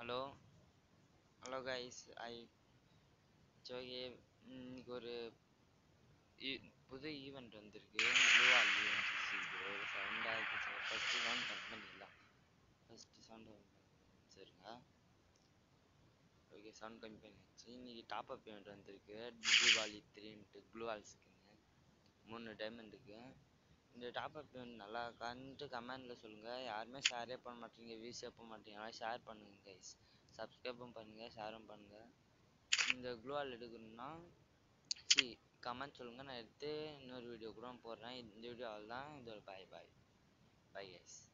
hello hello guys ஐ okay இன்னைக்கு ஒரு ஈ- புது ஈவெண்ட் வந்திருக்கு ப்ளூ ஆல் ஈவெண்ட் ஒரு சவுண்ட் ஆகிட்டு ஃபஸ்ட்டு சவுண்ட் கட் பண்ணிடலாம் ஃபஸ்ட்டு சவுண்ட் சரிங்க ஓகே சவுண்ட் கம்மி பண்ணியாச்சு இன்னைக்கு டாப் அப் ஈவெண்ட் வந்திருக்கு தீபாவளி த்ரீன்ட்டு க்ளூ ஆல் ஸ்கின்னு மூணு டைமண்டுக்கு இந்த டாப் அப் ஈவெண்ட் நல்லா இருக்கான்ட்டு கமெண்ட்டில் சொல்லுங்கள் யாருமே ஷேரே பண்ண மாட்டீங்க வியூஸே பண்ண மாட்டீங்க அதனால் ஷேர் பண்ணுங்கள் கைஸ் சப்ஸ்கிரைபும் பண்ணுங்கள் ஷேரும் பண்ணுங்கள் இந்த க்ளூ ஆல் எடுக்கணும்னா சி கமெண்ட் சொல்லுங்கள் நான் எடுத்து இன்னொரு வீடியோ கூட போடுறேன் இந்த வீடியோ தான் இதோட பாய் பாய் பாய் கைஸ்